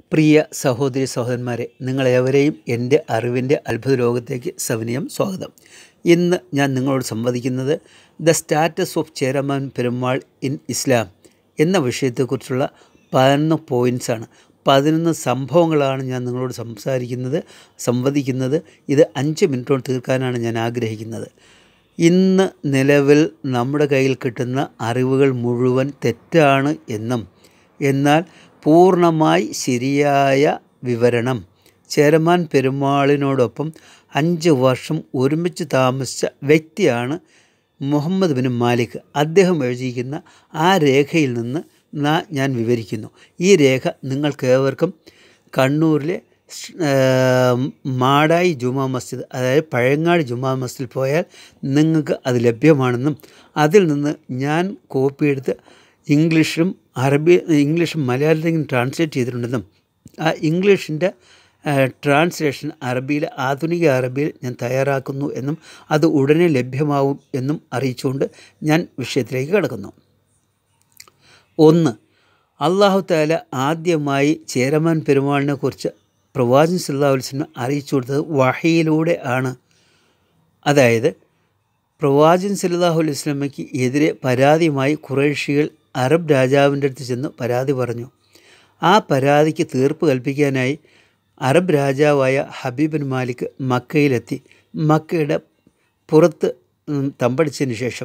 പ്രിയ സഹോദരി സഹോദരന്മാരെ നിങ്ങളേവരെയും എൻ്റെ അറിവിൻ്റെ അത്ഭുത ലോകത്തേക്ക് സവിനയം സ്വാഗതം ഇന്ന് ഞാൻ നിങ്ങളോട് സംവദിക്കുന്നത് the status of Cheraman Perumal in Islam എന്ന വിഷയത്തെക്കുറിച്ചുള്ള പതിനൊന്ന് പോയിൻറ്റ്സാണ് പതിനൊന്ന് സംഭവങ്ങളാണ് ഞാൻ നിങ്ങളോട് സംസാരിക്കുന്നത് സംവദിക്കുന്നത് ഇത് അഞ്ച് മിനിറ്റോട് തീർക്കാനാണ് ഞാൻ ആഗ്രഹിക്കുന്നത് ഇന്ന് നിലവിൽ നമ്മുടെ കയ്യിൽ കിട്ടുന്ന അറിവുകൾ മുഴുവൻ തെറ്റാണ് എന്നും എന്നാൽ പൂർണ്ണമായി ശരിയായ വിവരണം ചേരമാൻ പെരുമാളിനോടൊപ്പം അഞ്ച് വർഷം ഒരുമിച്ച് താമസിച്ച വ്യക്തിയാണ് മുഹമ്മദ് ബിൻ മാലിക് അദ്ദേഹം എഴുതിയിരിക്കുന്ന ആ രേഖയിൽ നിന്ന് നാ- ഞാൻ വിവരിക്കുന്നു ഈ രേഖ നിങ്ങൾക്കേവർക്കും കണ്ണൂരിലെ സ്- ഏം, മാടായി ജുമാ മസ്ജിദ് അതായത് പഴയങ്ങാടി ജുമാ മസ്ജിദിൽ പോയാൽ നിങ്ങൾക്ക് അത് ലഭ്യമാണെന്നും അതിൽ നിന്ന് ഞാൻ കോപ്പി എടുത്ത് ഇംഗ്ലീഷിലും അറബി ഇംഗ്ലീഷും മലയാളത്തിലും ട്രാൻസ്ലേറ്റ് ചെയ്തിട്ടുണ്ടെന്നും ആ ഇംഗ്ലീഷിൻ്റെ ട്രാൻസ്ലേഷൻ അറബിയിൽ ആധുനിക അറബിയിൽ ഞാൻ തയ്യാറാക്കുന്നു എന്നും അത് ഉടനെ ലഭ്യമാവും എന്നും അറിയിച്ചുകൊണ്ട് ഞാൻ വിഷയത്തിലേക്ക് കിടക്കുന്നു ഒന്ന് അള്ളാഹു താല ആദ്യമായി ചേരമാൻ പെരുമാളിനെ കുറിച്ച് പ്രവാചകൻ സല്ലാ വസ്ലം അറിയിച്ചു കൊടുത്തത് വഹയിലൂടെ ആണ് അതായത് പ്രവാചകൻ സല്ലാഹു അലൈഹി സ്വലമയ്ക്ക് എതിരെ പരാതിയുമായി കുറേഷികൾ അറബ് രാജാവിൻ്റെ അടുത്ത് ചെന്ന് പരാതി പറഞ്ഞു ആ പരാതിക്ക് തീർപ്പ് കൽപ്പിക്കാനായി അറബ് രാജാവായ ഹബീബിൻ മാലിക് മക്കയിലെത്തി മക്കയുടെ പുറത്ത് ഉം, തമ്പടിച്ചതിന് ശേഷം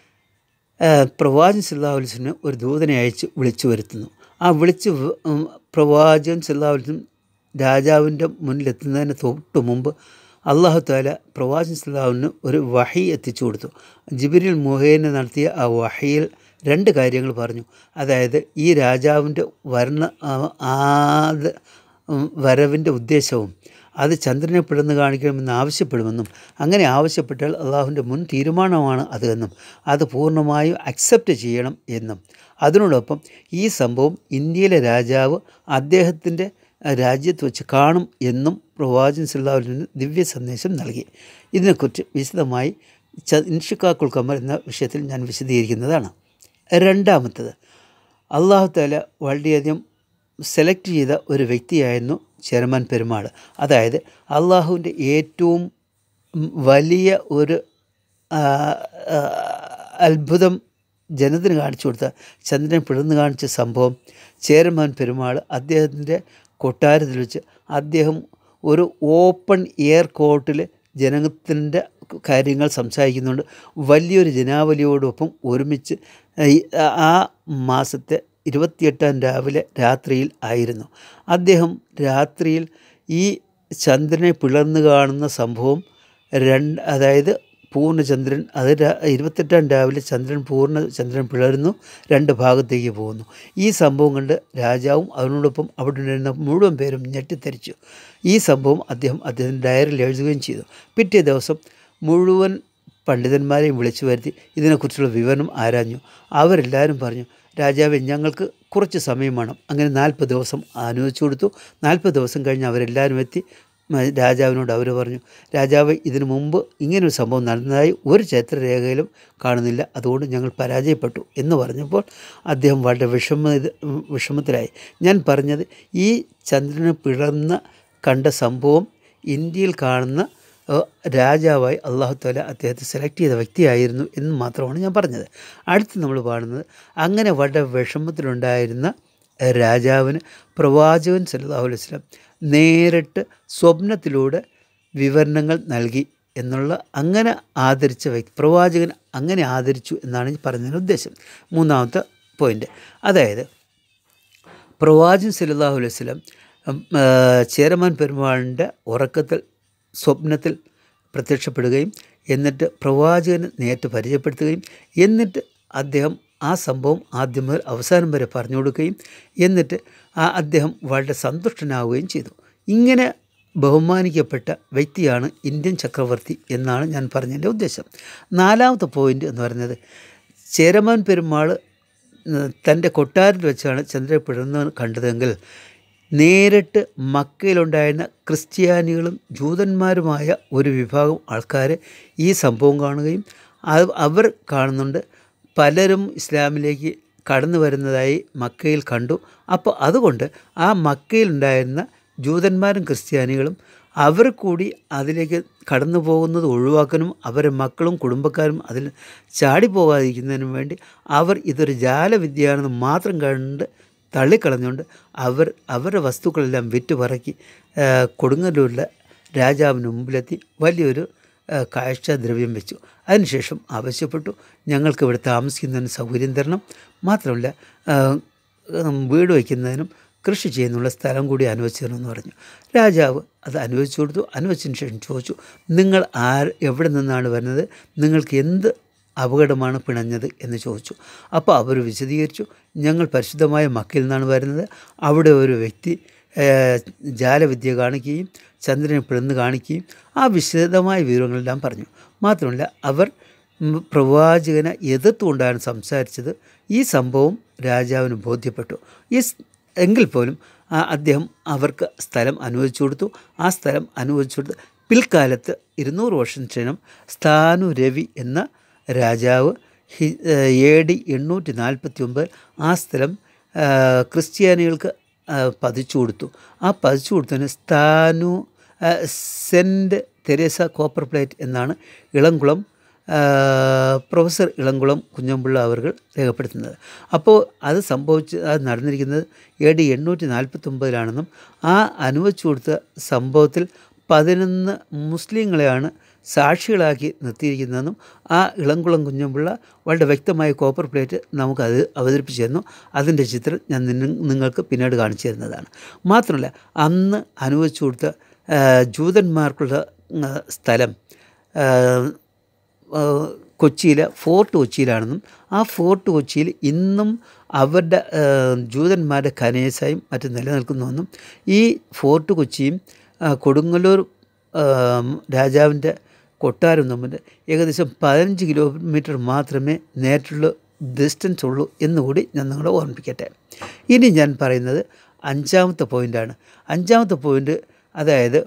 ആ, പ്രവാചകൻ സല്ലാഹുലിസിന് ഒരു ദൂതനെ അയച്ച് വിളിച്ചു വരുത്തുന്നു ആ വിളിച്ച് വ- ഉം, പ്രവാചകൻ സല്ലാഹുലിസും രാജാവിൻ്റെ മുന്നിലെത്തുന്നതിന് തൊട്ട് മുമ്പ് അള്ളാഹു താല പ്രവാചകൻ സല്ലാഹുലിന് ഒരു വഹി എത്തിച്ചു കൊടുത്തു ജിബിരിൽ മുഹേന നടത്തിയ ആ വഹിയിൽ രണ്ട് കാര്യങ്ങൾ പറഞ്ഞു അതായത് ഈ രാജാവിൻ്റെ വരണ ആ- ആത് ഉം, വരവിൻ്റെ ഉദ്ദേശവും അത് ചന്ദ്രനെ പിളർന്ന് കാണിക്കണമെന്ന് ആവശ്യപ്പെടുമെന്നും അങ്ങനെ ആവശ്യപ്പെട്ടാൽ അള്ളാഹുവിൻ്റെ മുൻ തീരുമാനമാണ് അത് എന്നും അത് പൂർണ്ണമായും അക്സെപ്റ്റ് ചെയ്യണം എന്നും അതിനോടൊപ്പം ഈ സംഭവം ഇന്ത്യയിലെ രാജാവ് അദ്ദേഹത്തിൻ്റെ രാജ്യത്ത് വെച്ച് കാണും എന്നും പ്രവാചകൻ സല്ലാഹുലിന് ദിവ്യ സന്ദേശം നൽകി ഇതിനെക്കുറിച്ച് വിശദമായി ച ഇൻഷിക്കാക്കുൽ കമർ എന്ന വിഷയത്തിൽ ഞാൻ വിശദീകരിക്കുന്നതാണ് രണ്ടാമത്തത് അള്ളാഹു താല വളരെയധികം സെലക്ട് ചെയ്ത ഒരു വ്യക്തിയായിരുന്നു ചെയർമാൻ പെരുമാൾ അതായത് അള്ളാഹുവിൻ്റെ ഏറ്റവും ഉം, വലിയ ഒരു ആ, ആ, അത്ഭുതം ജനത്തിന് കാണിച്ചു കൊടുത്ത ചന്ദ്രൻ പിളർന്ന് കാണിച്ച സംഭവം ചേരമാൻ പെരുമാൾ അദ്ദേഹത്തിൻ്റെ കൊട്ടാരത്തിൽ വെച്ച് അദ്ദേഹം ഒരു ഓപ്പൺ എയർ കോർട്ടിൽ ജനത്തിൻ്റെ കാര്യങ്ങൾ സംസാരിക്കുന്നുണ്ട് വലിയൊരു ജനാവലിയോടൊപ്പം ഒരുമിച്ച് ഈ ആ മാസത്തെ ഇരുപത്തിയെട്ടാം രാവിലെ രാത്രിയിൽ ആയിരുന്നു അദ്ദേഹം രാത്രിയിൽ ഈ ചന്ദ്രനെ പിളർന്നു കാണുന്ന സംഭവം രണ്ട് അതായത് പൂർണ്ണചന്ദ്രൻ അത് രാ- ഇരുപത്തെട്ടാം രാവിലെ ചന്ദ്രൻ പൂർണ്ണ ചന്ദ്രൻ പിളരുന്നു രണ്ട് ഭാഗത്തേക്ക് പോകുന്നു ഈ സംഭവം കണ്ട് രാജാവും അതിനോടൊപ്പം അവിടെ ഉണ്ടായിരുന്ന മുഴുവൻ പേരും ഞെട്ടിത്തരിച്ചു ഈ സംഭവം അദ്ദേഹം അദ്ദേഹത്തിൻ്റെ ഡയറിയിൽ എഴുതുകയും ചെയ്തു പിറ്റേ ദിവസം മുഴുവൻ പണ്ഡിതന്മാരെയും വിളിച്ചു വരുത്തി ഇതിനെക്കുറിച്ചുള്ള വിവരണം ആരാഞ്ഞു അവരെല്ലാവരും പറഞ്ഞു രാജാവെ ഞങ്ങൾക്ക് കുറച്ച് സമയം വേണം അങ്ങനെ നാൽപ്പത് ദിവസം അനുവദിച്ചു കൊടുത്തു നാൽപ്പത് ദിവസം കഴിഞ്ഞ് അവരെല്ലാവരും എത്തി മ- രാജാവിനോട് അവർ പറഞ്ഞു രാജാവ് ഇതിനു മുമ്പ് ഇങ്ങനൊരു സംഭവം നടന്നതായി ഒരു ചരിത്രരേഖയിലും കാണുന്നില്ല അതുകൊണ്ട് ഞങ്ങൾ പരാജയപ്പെട്ടു എന്ന് പറഞ്ഞപ്പോൾ അദ്ദേഹം വളരെ വിഷമ ഇത് വിഷമത്തിലായി ഞാൻ പറഞ്ഞത് ഈ ചന്ദ്രനെ പിളർന്ന കണ്ട സംഭവം ഇന്ത്യയിൽ കാണുന്ന ഏഹ്, രാജാവായി അള്ളാഹു താല അദ്ദേഹത്തെ സെലക്ട് ചെയ്ത വ്യക്തിയായിരുന്നു എന്ന് മാത്രമാണ് ഞാൻ പറഞ്ഞത് അടുത്ത് നമ്മൾ കാണുന്നത് അങ്ങനെ വളരെ വിഷമത്തിലുണ്ടായിരുന്ന രാജാവിന് പ്രവാചകൻ സല്ലല്ലാഹു അലൈഹി വസല്ലം നേരിട്ട് സ്വപ്നത്തിലൂടെ വിവരണങ്ങൾ നൽകി എന്നുള്ള അങ്ങനെ ആദരിച്ച വ്യക്തി പ്രവാചകൻ അങ്ങനെ ആദരിച്ചു എന്നാണ് ഈ പറഞ്ഞതിൻ്റെ ഉദ്ദേശം മൂന്നാമത്തെ പോയിൻ്റ് അതായത് പ്രവാചകൻ സല്ലല്ലാഹു അലൈഹി വസല്ലം ഉം, ആ, ചേരമാൻ പെരുമാളിൻ്റെ ഉറക്കത്തിൽ സ്വപ്നത്തിൽ പ്രത്യക്ഷപ്പെടുകയും എന്നിട്ട് പ്രവാചകന് നേരിട്ട് പരിചയപ്പെടുത്തുകയും എന്നിട്ട് അദ്ദേഹം ആ സംഭവം ആദ്യം മുതൽ അവസാനം വരെ പറഞ്ഞു കൊടുക്കുകയും എന്നിട്ട് ആ അദ്ദേഹം വളരെ സന്തുഷ്ടനാവുകയും ചെയ്തു ഇങ്ങനെ ബഹുമാനിക്കപ്പെട്ട വ്യക്തിയാണ് ഇന്ത്യൻ ചക്രവർത്തി എന്നാണ് ഞാൻ പറഞ്ഞതിൻ്റെ ഉദ്ദേശം നാലാമത്തെ പോയിൻ്റ് എന്ന് പറയുന്നത് ചേരമാൻ പെരുമാൾ ഉം, തൻ്റെ കൊട്ടാരത്തിൽ വെച്ചാണ് ചന്ദ്രൻ പിളർന്ന് കണ്ടതെങ്കിൽ നേരിട്ട് മക്കയിലുണ്ടായിരുന്ന ക്രിസ്ത്യാനികളും ജൂതന്മാരുമായ ഒരു വിഭാഗം ആൾക്കാർ ഈ സംഭവം കാണുകയും അത് അവർ കാണുന്നുണ്ട് പലരും ഇസ്ലാമിലേക്ക് കടന്നു വരുന്നതായി മക്കയിൽ കണ്ടു അപ്പോൾ അതുകൊണ്ട് ആ മക്കയിലുണ്ടായിരുന്ന ജൂതന്മാരും ക്രിസ്ത്യാനികളും അവർ കൂടി അതിലേക്ക് കടന്നു പോകുന്നത് ഒഴിവാക്കാനും അവരെ മക്കളും കുടുംബക്കാരും അതിൽ ചാടിപ്പോകാതിരിക്കുന്നതിനും വേണ്ടി അവർ ഇതൊരു ജാലവിദ്യയാണെന്ന് മാത്രം കണ്ട് തള്ളിക്കളഞ്ഞുകൊണ്ട് അവർ അവരുടെ വസ്തുക്കളെല്ലാം വിറ്റുപറക്കി ആ, കൊടുങ്ങല്ലൂരിലെ രാജാവിന് മുമ്പിലെത്തി വലിയൊരു ആ, കാഴ്ചദ്രവ്യം വെച്ചു അതിനുശേഷം ആവശ്യപ്പെട്ടു ഞങ്ങൾക്ക് ഇവിടെ താമസിക്കുന്നതിന് സൗകര്യം തരണം മാത്രമല്ല ആ, ഉം, വീട് വയ്ക്കുന്നതിനും കൃഷി ചെയ്യുന്നുള്ള സ്ഥലം കൂടി അനുവദിച്ചു തരണമെന്ന് പറഞ്ഞു രാജാവ് അത് അനുവദിച്ചു കൊടുത്തു അനുവദിച്ചതിന് ശേഷം ചോദിച്ചു നിങ്ങൾ ആർ എവിടെ നിന്നാണ് വരുന്നത് നിങ്ങൾക്ക് എന്ത് അപകടമാണ് പിണഞ്ഞത് എന്ന് ചോദിച്ചു അപ്പോൾ അവർ വിശദീകരിച്ചു ഞങ്ങൾ പരിശുദ്ധമായ മക്കയിൽ നിന്നാണ് വരുന്നത് അവിടെ ഒരു വ്യക്തി ഏഹ്, ജാലവിദ്യ കാണിക്കുകയും ചന്ദ്രനെ പിളന്ന് കാണിക്കുകയും ആ വിശദമായ വിവരങ്ങളെല്ലാം പറഞ്ഞു മാത്രമല്ല അവർ ഉം, പ്രവാചകനെ എതിർത്തുകൊണ്ടാണ് സംസാരിച്ചത് ഈ സംഭവം രാജാവിന് ബോധ്യപ്പെട്ടു ഈ സ്- എങ്കിൽ പോലും ആ അദ്ദേഹം അവർക്ക് സ്ഥലം അനുവദിച്ചു കൊടുത്തു ആ സ്ഥലം അനുവദിച്ചു കൊടുത്ത് പിൽക്കാലത്ത് ഇരുന്നൂറ് വർഷം ശേഷം സ്ഥാനു രവി എന്ന രാജാവ് ഹി എ ഡി എണ്ണൂറ്റി നാൽപ്പത്തി ഒമ്പത് ആ സ്ഥലം ആ, ക്രിസ്ത്യാനികൾക്ക് ആ, പതിച്ചു കൊടുത്തു ആ പതിച്ചു കൊടുത്തതിന് സ്ഥാനു ആ, സെൻറ്റ് തെരേസ കോപ്പർ പ്ലേറ്റ് എന്നാണ് ഇളംകുളം ആ, പ്രൊഫസർ ഇളംകുളം കുഞ്ഞമ്പിള്ള അവർ രേഖപ്പെടുത്തുന്നത് അപ്പോൾ അത് സംഭവിച്ച് അത് നടന്നിരിക്കുന്നത് എ ഡി എണ്ണൂറ്റി നാൽപ്പത്തൊമ്പതിലാണെന്നും ആ അനുവദിച്ചു കൊടുത്ത സംഭവത്തിൽ പതിനൊന്ന് മുസ്ലിങ്ങളെയാണ് സാക്ഷികളാക്കി നിർത്തിയിരിക്കുന്നതെന്നും ആ ഇളംകുളം കുഞ്ഞമ്പിള്ള വളരെ വ്യക്തമായ കോപ്പർ പ്ലേറ്റ് നമുക്കത് അവതരിപ്പിച്ചു തന്നു അതിൻ്റെ ചിത്രം ഞാൻ നിന്ന- നിങ്ങൾക്ക് പിന്നീട് കാണിച്ചു തരുന്നതാണ് മാത്രമല്ല അന്ന് അനുവദിച്ചു കൊടുത്ത ആ, ജൂതന്മാർക്കുള്ള ആ, സ്ഥലം ആ, ആ, കൊച്ചിയിലെ ഫോർട്ട് കൊച്ചിയിലാണെന്നും ആ ഫോർട്ട് കൊച്ചിയിൽ ഇന്നും അവരുടെ ആ, ജൂതന്മാരുടെ കനേസായും മറ്റും നിലനിൽക്കുന്നുവെന്നും ഈ ഫോർട്ട് കൊച്ചിയും ആ, കൊടുങ്ങല്ലൂർ രാജാവിൻ്റെ കൊട്ടാരം തമ്മിൽ ഏകദേശം പതിനഞ്ച് കിലോമീറ്റർ മാത്രമേ നേരിട്ടുള്ള ഡിസ്റ്റൻസ് ഉള്ളൂ എന്നുകൂടി ഞാൻ നിങ്ങളെ ഓർമ്മിപ്പിക്കട്ടെ ഇനി ഞാൻ പറയുന്നത് അഞ്ചാമത്തെ പോയിൻ്റാണ് അഞ്ചാമത്തെ പോയിൻ്റ് അതായത്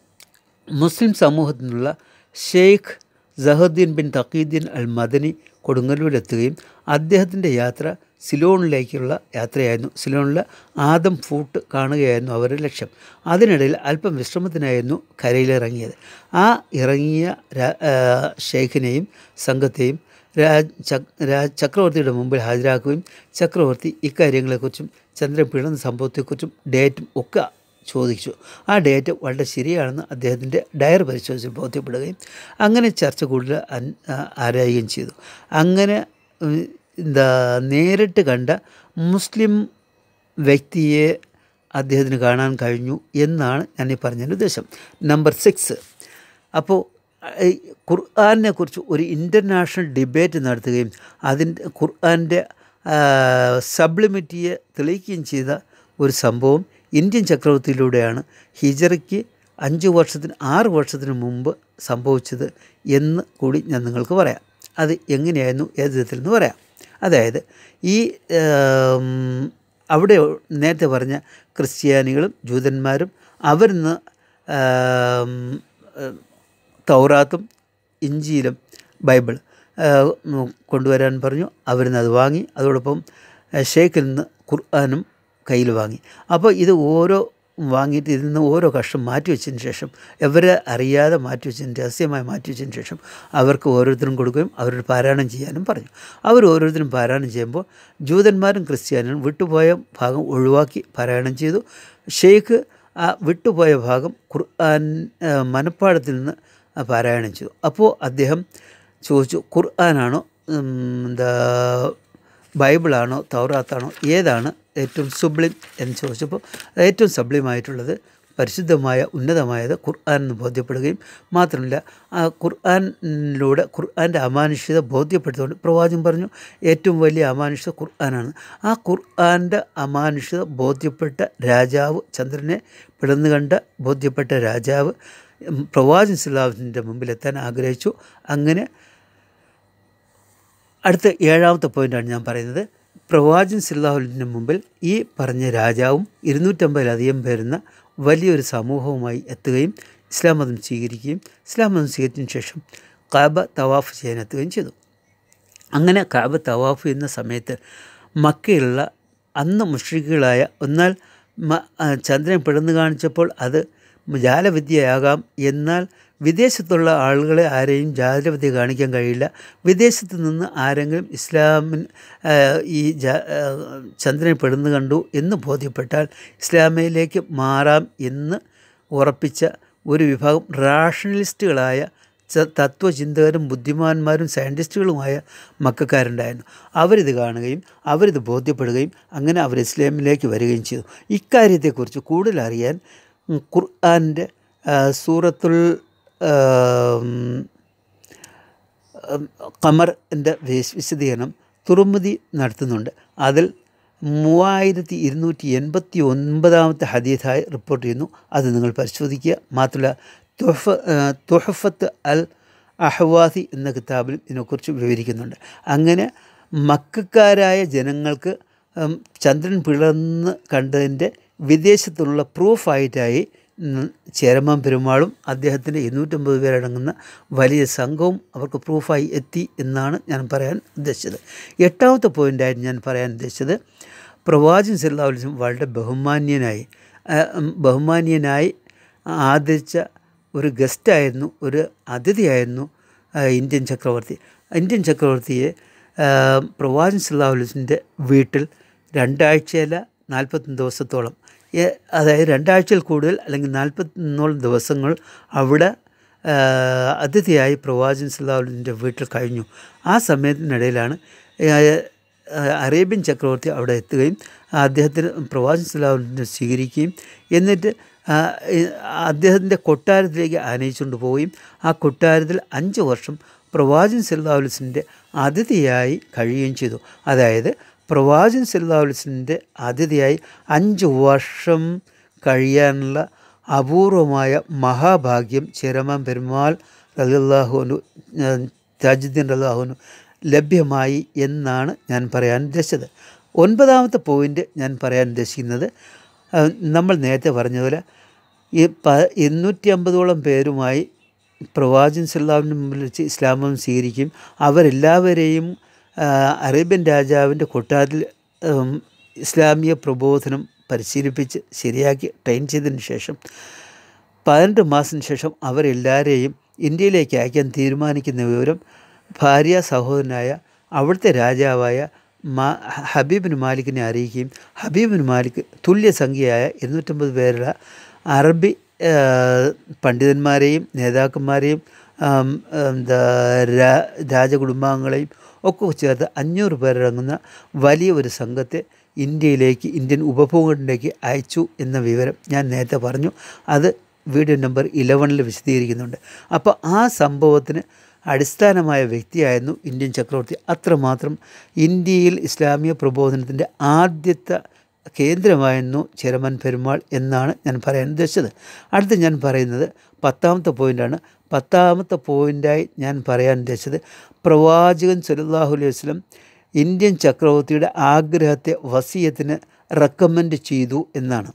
മുസ്ലിം സമൂഹത്തിൽ നിന്നുള്ള ഷെയ്ഖ് സഹദ്ദീൻ ബിൻ തഖീദ്ദീൻ അൽ മദനി കൊടുങ്ങല്ലൂരിലെത്തുകയും അദ്ദേഹത്തിൻ്റെ യാത്ര സിലോണിലേക്കുള്ള യാത്രയായിരുന്നു സിലോണിലെ ആദം ഫൂട്ട് കാണുകയായിരുന്നു അവരുടെ ലക്ഷ്യം അതിനിടയിൽ അല്പം വിശ്രമത്തിനായിരുന്നു കരയിലിറങ്ങിയത് ആ ഇറങ്ങിയ രാ- ആ, ഷെയ്ഖിനെയും സംഘത്തെയും രാജ് ചക് രാജ് ചക്രവർത്തിയുടെ മുമ്പിൽ ഹാജരാക്കുകയും ചക്രവർത്തി ഇക്കാര്യങ്ങളെക്കുറിച്ചും ചന്ദ്രൻ പിളർന്ന സംഭവത്തെക്കുറിച്ചും ഡേറ്റും ഒക്കെ ചോദിച്ചു ആ ഡേറ്റ് വളരെ ശരിയാണെന്ന് അദ്ദേഹത്തിൻ്റെ ഡയറി പരിശോധിച്ച് ബോധ്യപ്പെടുകയും അങ്ങനെ ചർച്ച കൂടുതൽ അൻ- ആ- ആരായുകയും ചെയ്തു അങ്ങനെ ഉം, എന്താ നേരിട്ട് കണ്ട മുസ്ലിം വ്യക്തിയെ അദ്ദേഹത്തിന് കാണാൻ കഴിഞ്ഞു എന്നാണ് ഞാൻ ഈ പറഞ്ഞതിൻ്റെ ഉദ്ദേശം നമ്പർ സിക്സ് അപ്പോൾ ഈ ഖുർആാനിനെ കുറിച്ച് ഒരു ഇൻ്റർനാഷണൽ ഡിബേറ്റ് നടത്തുകയും അതിൻ്റെ ഖുർആാൻ്റെ സബ്ലിമിറ്റിയെ തെളിയിക്കുകയും ചെയ്ത ഒരു സംഭവം ഇന്ത്യൻ ചക്രവർത്തിയിലൂടെയാണ് ഹിജറയ്ക്ക് അഞ്ച് വർഷത്തിന് ആറ് വർഷത്തിന് മുമ്പ് സംഭവിച്ചത് എന്ന് കൂടി ഞാൻ നിങ്ങൾക്ക് പറയാം അത് എങ്ങനെയായിരുന്നു ഏത് വിധത്തിൽ എന്ന് പറയാം അതായത് ഈ ഏം, അവിടെ നേരത്തെ പറഞ്ഞ ക്രിസ്ത്യാനികളും ജൂതന്മാരും അവരിന്ന് ആം, ഏഹ്, തൗറാത്തും ഇഞ്ചിയിലും ബൈബിൾ ഏഹ്, ഉം, കൊണ്ടുവരാൻ പറഞ്ഞു അവരിന്ന് അത് വാങ്ങി അതോടൊപ്പം ഏഹ്, ഷേഖിൽ നിന്ന് ഖുർആാനും കയ്യിൽ വാങ്ങി അപ്പോൾ ഇത് ഓരോ വാങ്ങിയിട്ട് ഇതിൽ നിന്ന് ഓരോ കഷ്ണം മാറ്റി വെച്ചതിന് ശേഷം ഇവരെ അറിയാതെ മാറ്റി വെച്ചതിന് രഹസ്യമായി മാറ്റി വെച്ചതിന് ശേഷം അവർക്ക് ഓരോരുത്തരും കൊടുക്കുകയും അവരുടെ പാരായണം ചെയ്യാനും പറഞ്ഞു അവർ ഓരോരുത്തരും പാരായണം ചെയ്യുമ്പോൾ ജൂതന്മാരും ക്രിസ്ത്യാനികളും വിട്ടുപോയ ഭാഗം ഒഴിവാക്കി പാരായണം ചെയ്തു ഷെയ്ഖ് ആ വിട്ടുപോയ ഭാഗം ഖുർആൻ ആ, മനപ്പാടത്തിൽ നിന്ന് ആ പാരായണം ചെയ്തു അപ്പോൾ അദ്ദേഹം ചോദിച്ചു ഖുർആനാണോ ഉം, എന്താ ബൈബിളാണോ തൗറാത്താണോ ഏതാണ് ഏറ്റവും സുബ്ലിം എന്ന് ചോദിച്ചപ്പോൾ ഏറ്റവും സബ്ലിമായിട്ടുള്ളത് പരിശുദ്ധമായ ഉന്നതമായത് ഖുർആൻ എന്ന് ബോധ്യപ്പെടുകയും മാത്രമല്ല ആ ഖുർആനിലൂടെ ഖുർആൻ്റെ അമാനുഷികത ബോധ്യപ്പെടുത്തുകൊണ്ട് പ്രവാചകൻ പറഞ്ഞു ഏറ്റവും വലിയ അമാനുഷികത ഖുർആനാണ് ആ ഖുർആൻ്റെ അമാനുഷികത ബോധ്യപ്പെട്ട രാജാവ് ചന്ദ്രനെ പിളർന്നു കണ്ട ബോധ്യപ്പെട്ട രാജാവ് ഉം, പ്രവാചകൻ സിലാവിൻ്റെ മുമ്പിലെത്താൻ ആഗ്രഹിച്ചു അങ്ങനെ അടുത്ത ഏഴാമത്തെ പോയിൻ്റാണ് ഞാൻ പറയുന്നത് പ്രവാചകൻ സില്ലാഹുലിൻ്റെ മുമ്പിൽ ഈ പറഞ്ഞ രാജാവും ഇരുന്നൂറ്റമ്പതിലധികം പേരുന്ന വലിയൊരു സമൂഹവുമായി എത്തുകയും ഇസ്ലാം മതം സ്വീകരിക്കുകയും ഇസ്ലാം മതം സ്വീകരിച്ചതിന് ശേഷം കാബ തവാഫ് ചെയ്യാനെത്തുകയും ചെയ്തു അങ്ങനെ കാബ തവാഫ് ചെയ്യുന്ന സമയത്ത് മക്കയിലുള്ള അന്ന് മുഷ്രിക്കുകളായ എന്നാൽ മ- ആ, ചന്ദ്രൻ പിളർന്നു കാണിച്ചപ്പോൾ അത് ജാലവിദ്യയാകാം എന്നാൽ വിദേശത്തുള്ള ആളുകളെ ആരെയും ജാലവിദ്യ കാണിക്കാൻ കഴിയില്ല വിദേശത്ത് നിന്ന് ആരെങ്കിലും ഇസ്ലാമിൻ ആ, ഈ ജാ ആ, ചന്ദ്രൻ പെടുന്നു കണ്ടു എന്ന് ബോധ്യപ്പെട്ടാൽ ഇസ്ലാമയിലേക്ക് മാറാം എന്ന് ഉറപ്പിച്ച ഒരു വിഭാഗം റാഷണലിസ്റ്റുകളായ ച- തത്വചിന്തകരും ബുദ്ധിമാന്മാരും സയൻറ്റിസ്റ്റുകളുമായ മക്കാരുണ്ടായിരുന്നു അവരിത് കാണുകയും അവരിത് ബോധ്യപ്പെടുകയും അങ്ങനെ അവർ ഇസ്ലാമിലേക്ക് വരികയും ചെയ്തു ഇക്കാര്യത്തെക്കുറിച്ച് കൂടുതൽ അറിയാൻ ഉം, ഖുർആൻ്റെ ആ, സൂറത്തുൽ ആം, ഉം, ഖമറിൻ്റെ വിശ- വിശദീകരണം തുറമുതി നടത്തുന്നുണ്ട് അതിൽ മൂവായിരത്തി ഇരുന്നൂറ്റി എൺപത്തി ഒൻപതാമത്തെ ഹദീഥായി റിപ്പോർട്ട് ചെയ്യുന്നു അത് നിങ്ങൾ പരിശോധിക്കുക മാത്രമല്ല തുഹഫ ആ, തുഹഫത്ത് അൽ അഹ്വാസി എന്ന കിതാബിൽ ഇതിനെക്കുറിച്ച് വിവരിക്കുന്നുണ്ട് അങ്ങനെ മക്കാരായ ജനങ്ങൾക്ക് ഉം, ചന്ദ്രൻ പിളർന്ന് കണ്ടതിൻ്റെ വിദേശത്തുള്ള പ്രൂഫായിട്ടായി ഉം, ചേരമാൻ പെരുമാളും അദ്ദേഹത്തിൻ്റെ ഇരുന്നൂറ്റമ്പത് പേരടങ്ങുന്ന വലിയ സംഘവും അവർക്ക് പ്രൂഫായി എത്തി എന്നാണ് ഞാൻ പറയാൻ ഉദ്ദേശിച്ചത് എട്ടാമത്തെ പോയിൻ്റായിട്ട് ഞാൻ പറയാൻ ഉദ്ദേശിച്ചത് പ്രവാചകൻ സല്ലല്ലാഹു അലൈഹി വസല്ലം വളരെ ബഹുമാന്യനായി ആ, ഉം, ബഹുമാന്യനായി ആദരിച്ച ഒരു ഗസ്റ്റായിരുന്നു ഒരു അതിഥിയായിരുന്നു ആ, ഇന്ത്യൻ ചക്രവർത്തി ഇന്ത്യൻ ചക്രവർത്തിയെ ആ, പ്രവാചകൻ സല്ലല്ലാഹു അലൈഹി വസല്ലമിൻ്റെ വീട്ടിൽ രണ്ടാഴ്ചയല്ല നാൽപ്പത്തൊന്ന് ദിവസത്തോളം ഏ- അതായത് രണ്ടാഴ്ചയിൽ കൂടുതൽ അല്ലെങ്കിൽ നാൽപ്പത്തൊന്നോളം ദിവസങ്ങൾ അവിടെ ആ, അതിഥിയായി പ്രവാചകൻ സല്ലല്ലാഹു അലൈഹി വസല്ലമിൻ്റെ വീട്ടിൽ കഴിഞ്ഞു ആ സമയത്തിനിടയിലാണ് ആ, ആ, അറേബ്യൻ ചക്രവർത്തി അവിടെ എത്തുകയും അദ്ദേഹത്തിന് പ്രവാചകൻ സല്ലല്ലാഹു അലൈഹി വസല്ലം സ്വീകരിക്കുകയും എന്നിട്ട് ആ, ഈ, അദ്ദേഹത്തിൻ്റെ കൊട്ടാരത്തിലേക്ക് ആനയിച്ചുകൊണ്ട് പോവുകയും ആ കൊട്ടാരത്തിൽ അഞ്ച് വർഷം പ്രവാചകൻ സല്ലല്ലാഹു അലൈഹി വസല്ലമിൻ്റെ അതിഥിയായി കഴിയുകയും ചെയ്തു അതായത് പ്രവാചകൻ സല്ലല്ലാഹു അലൈഹി വസല്ലമിൻ്റെ അതിഥിയായി അഞ്ച് വർഷം കഴിയാനുള്ള അപൂർവമായ മഹാഭാഗ്യം ചിരമാൻ പെരുമാൾ റലിയല്ലാഹുനു താജുദ്ദീൻ റലിയാഹുനു ലഭ്യമായി എന്നാണ് ഞാൻ പറയാൻ ഉദ്ദേശിച്ചത് ഒൻപതാമത്തെ പോയിൻ്റ് ഞാൻ പറയാൻ ഉദ്ദേശിക്കുന്നത് ആ, നമ്മൾ നേരത്തെ പറഞ്ഞതുപോലെ ഈ പ എണ്ണൂറ്റി അമ്പതോളം പേരുമായി പ്രവാചകൻ സല്ലാവിന് മുമ്പിൽ വെച്ച് ഇസ്ലാം മതം സ്വീകരിക്കും അവരെല്ലാവരെയും ആ, അറേബ്യൻ രാജാവിൻ്റെ കൊട്ടാരത്തിൽ ഉം, ഇസ്ലാമിക പ്രബോധനം പരിശീലിപ്പിച്ച് ശരിയാക്കി ട്രെയിൻ ചെയ്തതിന് ശേഷം പതിനെട്ട് മാസത്തിന് ശേഷം അവരെല്ലാവരെയും ഇന്ത്യയിലേക്ക് അയക്കാൻ തീരുമാനിക്കുന്ന വിവരം ഭാര്യ സഹോദരനായ അവിടുത്തെ രാജാവായ മാ ഹബീബിൻ മാലിക്കിനെ അറിയിക്കുകയും ഹബീബിൻ മാലിക് തുല്യസംഖ്യയായ ഇരുന്നൂറ്റമ്പത് പേരുള്ള അറബി ആ, പണ്ഡിതന്മാരെയും നേതാക്കന്മാരെയും ആം, എന്താ രാ രാജകുടുംബാംഗങ്ങളെയും ഒക്കെ ചേർത്ത് അഞ്ഞൂറ് പേരടങ്ങുന്ന വലിയ ഒരു സംഘത്തെ ഇന്ത്യയിലേക്ക് ഇന്ത്യൻ ഉപഭൂഖണ്ഡിലേക്ക് അയച്ചു എന്ന വിവരം ഞാൻ നേരത്തെ പറഞ്ഞു അത് വീഡിയോ നമ്പർ ഇലവനിൽ വിശദീകരിക്കുന്നുണ്ട് അപ്പോൾ ആ സംഭവത്തിന് അടിസ്ഥാനമായ വ്യക്തിയായിരുന്നു ഇന്ത്യൻ ചക്രവർത്തി അത്രമാത്രം ഇന്ത്യയിൽ ഇസ്ലാമിക പ്രബോധനത്തിൻ്റെ ആദ്യത്തെ കേന്ദ്രമായിരുന്നു ചെരമൻ പെരുമാൾ എന്നാണ് ഞാൻ പറയാൻ ഉദ്ദേശിച്ചത് അടുത്ത് ഞാൻ പറയുന്നത് പത്താമത്തെ പോയിൻ്റാണ് പത്താമത്തെ പോയിൻ്റായി ഞാൻ പറയാൻ ഉദ്ദേശിച്ചത് പ്രവാചകൻ സല്ലല്ലാഹു അലൈഹി വസല്ലം ഇന്ത്യൻ ചക്രവർത്തിയുടെ ആഗ്രഹത്തെ വസീയത്തിന് റെക്കമെൻഡ് ചെയ്തു എന്നാണ്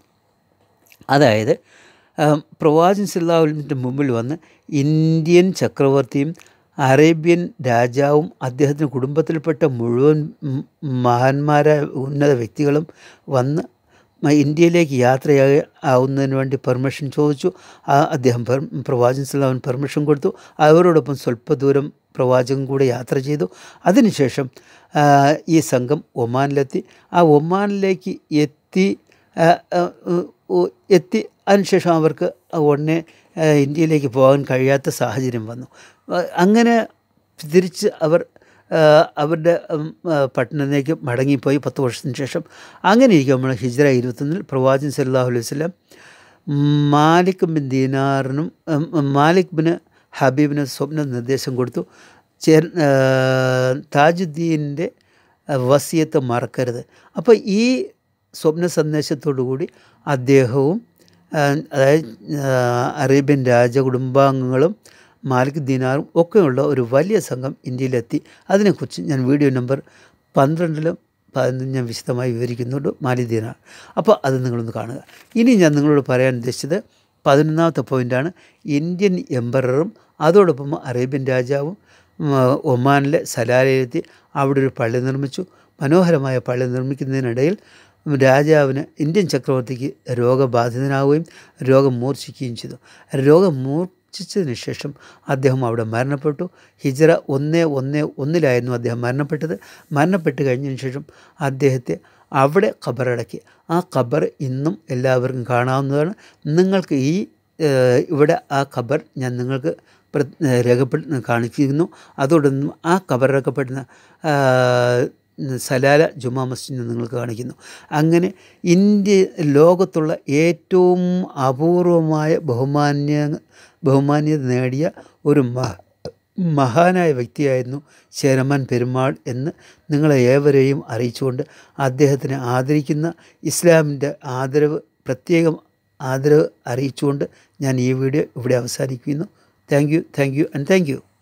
അതായത് ആം, പ്രവാചകൻ സല്ലാഹുലിൻ്റെ മുമ്പിൽ വന്ന് ഇന്ത്യൻ ചക്രവർത്തിയും അറേബ്യൻ രാജാവും അദ്ദേഹത്തിൻ്റെ കുടുംബത്തിൽപ്പെട്ട മുഴുവൻ ഉം, മഹാന്മാരായ ഉന്നത വ്യക്തികളും വന്ന് മ- ഇന്ത്യയിലേക്ക് യാത്രയായി ആവുന്നതിന് വേണ്ടി പെർമിഷൻ ചോദിച്ചു ആ അദ്ദേഹം പെർ പ്രവാചകൻ സല്ലാഹുൻ പെർമിഷൻ കൊടുത്തു അവരോടൊപ്പം സ്വല്പ ദൂരം പ്രവാചകൻ കൂടെ യാത്ര ചെയ്തു അതിനുശേഷം ആ, ഈ സംഘം ഒമാനിലെത്തി ആ ഒമാനിലേക്ക് എത്തി ആ, ആ, ഉ- ഉ- എത്തി അതിനുശേഷം അവർക്ക് ഉടനെ ആ, ഇന്ത്യയിലേക്ക് പോകാൻ കഴിയാത്ത സാഹചര്യം വന്നു ആ, അങ്ങനെ തിരിച്ച് അവർ ആ, അവരുടെ ഉം, ആ, പട്ടണത്തിലേക്ക് മടങ്ങിപ്പോയി പത്ത് വർഷത്തിന് ശേഷം അങ്ങനെ ഇരിക്കുമ്പോൾ ഹിജ്ര ഇരുപത്തൊന്നിൽ പ്രവാചകൻ സല്ലല്ലാഹു അലൈഹി വസല്ലം മാലിക് ബിൻ ദീനാറിനും ഉം, ഉം, മാലിക് ബിന് ഹബീബിന് സ്വപ്ന നിർദ്ദേശം കൊടുത്തു ചേർ ആ, താജുദ്ദീൻ്റെ വസിയത്ത് മറക്കരുത് അപ്പോൾ ഈ സ്വപ്ന സന്ദേശത്തോടു കൂടി അദ്ദേഹവും ആ, അതായത് ആ, അറേബ്യൻ രാജകുടുംബാംഗങ്ങളും മാലിക് ദിനാറും ഒക്കെയുള്ള ഒരു വലിയ സംഘം ഇന്ത്യയിലെത്തി അതിനെക്കുറിച്ച് ഞാൻ വീഡിയോ നമ്പർ പന്ത്രണ്ടിലും പതിനഞ്ചും ഞാൻ വിശദമായി വിവരിക്കുന്നുണ്ട് മാലിക് ദിനാർ അപ്പോൾ അത് നിങ്ങളൊന്ന് കാണുക ഇനി ഞാൻ നിങ്ങളോട് പറയാൻ ഉദ്ദേശിച്ചത് പതിനൊന്നാമത്തെ പോയിൻ്റാണ് ഇന്ത്യൻ എംപററും അതോടൊപ്പം അറേബ്യൻ രാജാവും ഉം, ഒമാനിലെ സലാലയിലെത്തി അവിടെ ഒരു പള്ളി നിർമ്മിച്ചു മനോഹരമായ പള്ളി നിർമ്മിക്കുന്നതിനിടയിൽ രാജാവിന് ഇന്ത്യൻ ചക്രവർത്തിക്ക് രോഗബാധിതനാവുകയും രോഗം മൂർച്ഛിക്കുകയും ചെയ്തു രോഗം മൂർച്ഛിച്ചതിന് ശേഷം അദ്ദേഹം അവിടെ മരണപ്പെട്ടു ഹിജറ ഒന്ന് ഒന്ന് ഒന്നിലായിരുന്നു അദ്ദേഹം മരണപ്പെട്ടത് മരണപ്പെട്ട് കഴിഞ്ഞതിന് ശേഷം അദ്ദേഹത്തെ അവിടെ ഖബറടക്കി ആ ഖബർ ഇന്നും എല്ലാവർക്കും കാണാവുന്നതാണ് നിങ്ങൾക്ക് ഈ ഏഹ്, ഇവിടെ ആ ഖബർ ഞാൻ നിങ്ങൾക്ക് പ്ര- ഏഹ്, രേഖപ്പെടുത്തി കാണിക്കുന്നു അതോടൊന്നും ആ ഖബറടക്കപ്പെടുന്ന ആ, സലാല ജുമാ മസ്ജിദ് നിങ്ങൾക്ക് കാണിക്കുന്നു അങ്ങനെ ഇന്ത്യ ലോകത്തുള്ള ഏറ്റവും അപൂർവമായ ബഹുമാന്യ ബഹുമാന്യത നേടിയ ഒരു മഹ മഹാനായ വ്യക്തിയായിരുന്നു ചേരമാൻ പെരുമാൾ എന്ന് നിങ്ങളെ ഏവരെയും അറിയിച്ചുകൊണ്ട് അദ്ദേഹത്തിനെ ആദരിക്കുന്ന ഇസ്ലാമിൻ്റെ ആദരവ് പ്രത്യേകം ആദരവ് അറിയിച്ചുകൊണ്ട് ഞാൻ ഈ വീഡിയോ ഇവിടെ അവസാനിക്കുന്നു thank you thank you and thank U